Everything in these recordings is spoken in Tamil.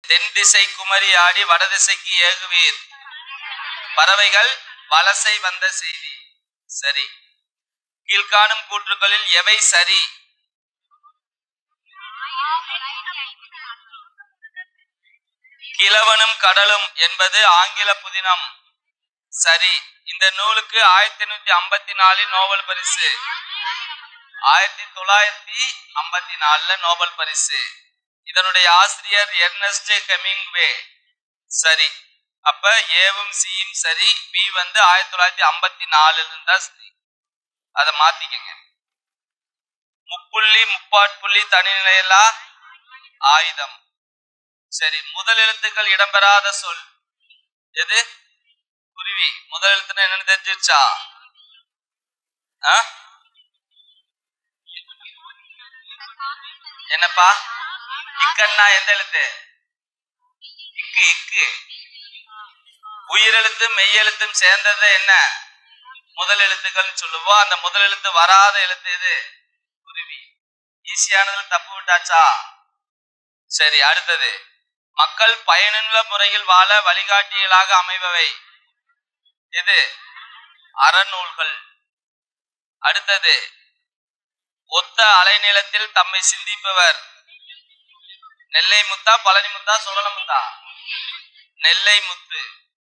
தென் திசை குமரி ஆடி வடதிசைக்கு ஏகுவீர் பறவைகள் வலசை வந்த செய்தி சரி கீழ்காணும் கூற்றுகளில் எவை சரி கிழவனும் கடலும் என்பது ஆங்கில புதினம் சரி இந்த நூலுக்கு ஆயிரத்தி எண்ணூத்தி ஐம்பத்தி நாலில் நோபல் பரிசு ஆயிரத்தி தொள்ளாயிரத்தி ஐம்பத்தி நாலுல நோபல் பரிசு இதனுடைய ஆசிரியர் எர்னஸ்ட் ஹெமிங்வே சரி அப்ப ஏவும் சியும் சரி பி வந்து ஆயிரத்தி தொள்ளாயிரத்தி ஐம்பத்தி நாலுல இருந்தா சரி அதை மாத்திக்கங்க முப்புள்ளி முப்பாட்புள்ளி தனிநிலையெல்லா ஆயுதம் சரி முதல் எழுத்துக்கள் இடம்பெறாத சொல் எது குருவி முதல் எழுத்துனா என்னன்னு தெரிஞ்சிருச்சா ஆ? என்னப்பா இக்கன்னா எந்த எழுத்து இக்கு இக்கு உயிரெழுத்தும் மெய்யெழுத்தும் சேர்ந்தது என்ன முதல் எழுத்துக்கள்னு சொல்லுவோம் அந்த முதல் எழுத்து வராத எழுத்து எது குருவி ஈஸியானதுல தப்பு விட்டாச்சா சரி அடுத்தது மக்கள் பயனுள்ள முறையில் வாழ வழிகாட்டிகளாக அமைபவை எது அறநூல்கள் அடுத்தது ஒத்த அலைநிலத்தில் தம்மை சிந்திப்பவர் நெல்லை முத்தா பழனி முத்தா சோழன முத்தா நெல்லை முத்து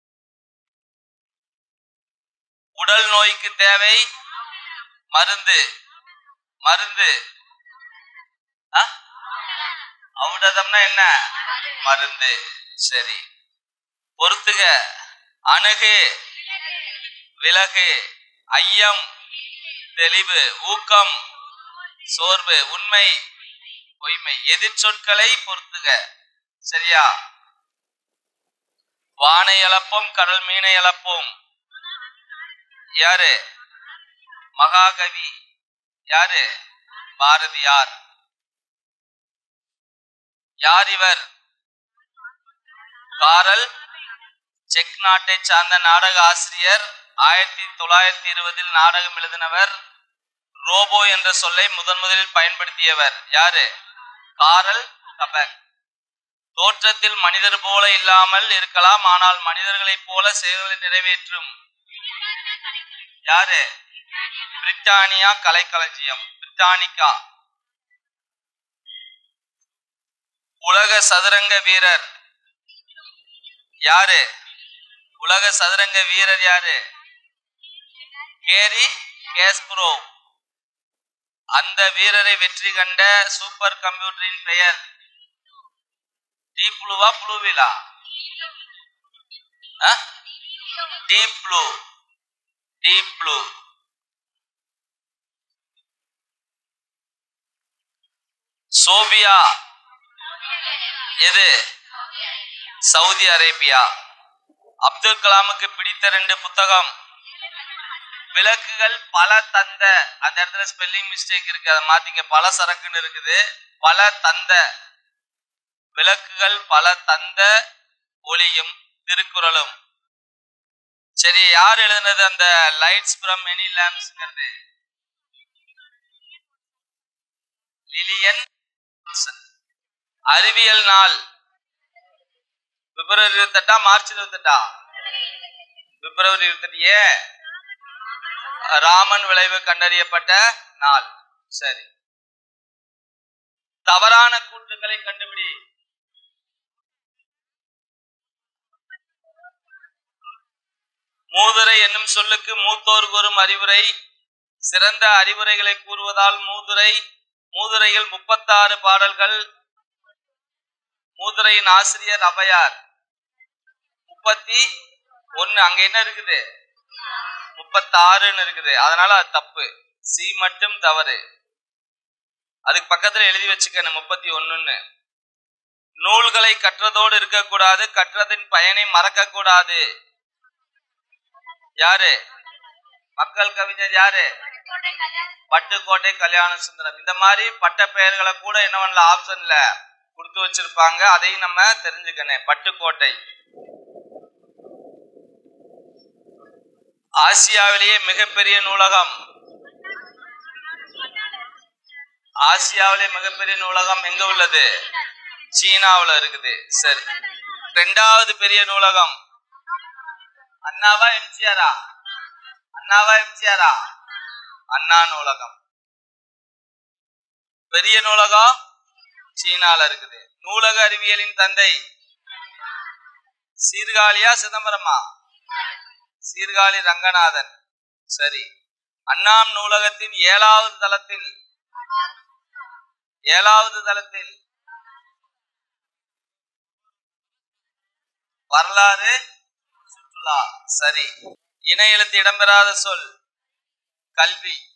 உடல் நோய்க்கு தேவை மருந்து மருந்து ஆ? ஔடதம்னா என்ன மருந்து சரி பொறுத்துக அணுகு விலகு ஐயம் தெளிவு ஊக்கம் சோர்வு உண்மை பொய்மை எதிர்ச்சொற்களை பொறுத்துக சரியா வானை அளப்போம் கடல் மீனை அளப்போம் யாரு மகாகவி யாரு பாரதியார் யார் இவர் காரல் செக் நாட்டை சார்ந்த நாடக ஆசிரியர் ஆயிரத்தி தொள்ளாயிரத்தி இருபதில் நாடகம் எழுதினவர் ரோபோ என்ற சொல்லை முதன் முதலில் பயன்படுத்தியவர் யாரு காரல் கபக் தோற்றத்தில் மனிதர் போல இல்லாமல் இருக்கலாம் ஆனால் மனிதர்களைப் போல செயல்களை நிறைவேற்றும் யாரு பிரிட்டானியா கலைக்களஞ்சியம் பிரிட்டானிக்கா உலக சதுரங்க வீரர் யாரு உலக சதுரங்க வீரர் யாரு கேரி கேஸ்ப்ரோ அந்த வீரரை வெற்றி கண்ட சூப்பர் கம்ப்யூட்டரின் பெயர் டீப் ப்ளூவா ப்ளூவிலா deep blue deep blue Sophia எது சவுதி அரேபியா அப்துல் கலாமுக்கு பிடித்த ரெண்டு புத்தகம் விளக்குகள் பல தந்த அந்த இடத்துல ஸ்பெல்லிங் மிஸ்டேக் இருக்கு அதை மாத்திக்க பல சரக்குன்னு இருக்குது பல தந்த விளக்குகள் பல தந்த ஒளியும் திருக்குறளும் சரி யார் எழுதுனது அந்த லைட்ஸ் ஃப்ரம் மெனி லேம்ப்ஸ்ங்கிறது லிலியன் ஜான்சன். அறிவியல் நாள் பிப்ரவரி இருபத்தெட்டா மார்ச் இருபத்தெட்டா பிப்ரவரி இருபத்தெட்டு ஏன் ராமன் விளைவு கண்டறியப்பட்ட நாள் சரி தவறான கூற்றுகளை கண்டுபிடி மூதுரை என்னும் சொல்லுக்கு மூத்தோர் கூறும் அறிவுரை சிறந்த அறிவுரைகளை கூறுவதால் மூதுரை மூதுரையில் முப்பத்தாறு பாடல்கள் மூதுரையின் ஆசிரியர் அவையார் முப்பத்தி ஒன்னு அங்க என்ன இருக்குது முப்பத்தாறுன்னு இருக்குது அதனால அது தப்பு சி மட்டும் தவறு அதுக்கு பக்கத்துல எழுதி வச்சுக்கணும் முப்பத்தி ஒண்ணுன்னு நூல்களை கற்றதோடு இருக்கக்கூடாது கற்றதின் பயனை மறக்க கூடாது யாரு மக்கள் கவிஞர் யாரு பட்டுக்கோட்டை கல்யாண சுந்தரம் இந்த மாதிரி பட்ட பெயர்களை கூட என்ன பண்ணல ஆப்ஷன்ல கொடுத்து வச்சிருப்பாங்க அதையும் நம்ம தெரிஞ்சுக்கணும் பட்டுக்கோட்டை ஆசியாவிலேயே மிகப்பெரிய நூலகம் ஆசியாவிலே மிகப்பெரிய நூலகம் எங்க உள்ளது சீனாவுல இருக்குது சரி ரெண்டாவது பெரிய நூலகம் அண்ணாவா எம்ஜிஆரா அண்ணாவா எம்ஜிஆரா அண்ணா நூலகம் பெரிய நூலகம் சீனால இருக்குது நூலக அறிவியலின் தந்தை சீர்காழியா சிதம்பரமா சீர்காழி ரங்கநாதன் சரி அண்ணாம் நூலகத்தின் ஏழாவது தளத்தில் ஏழாவது தளத்தில் வரலாறு சுற்றுலா சரி இணை எழுத்து இடம்பெறாத சொல் கல்வி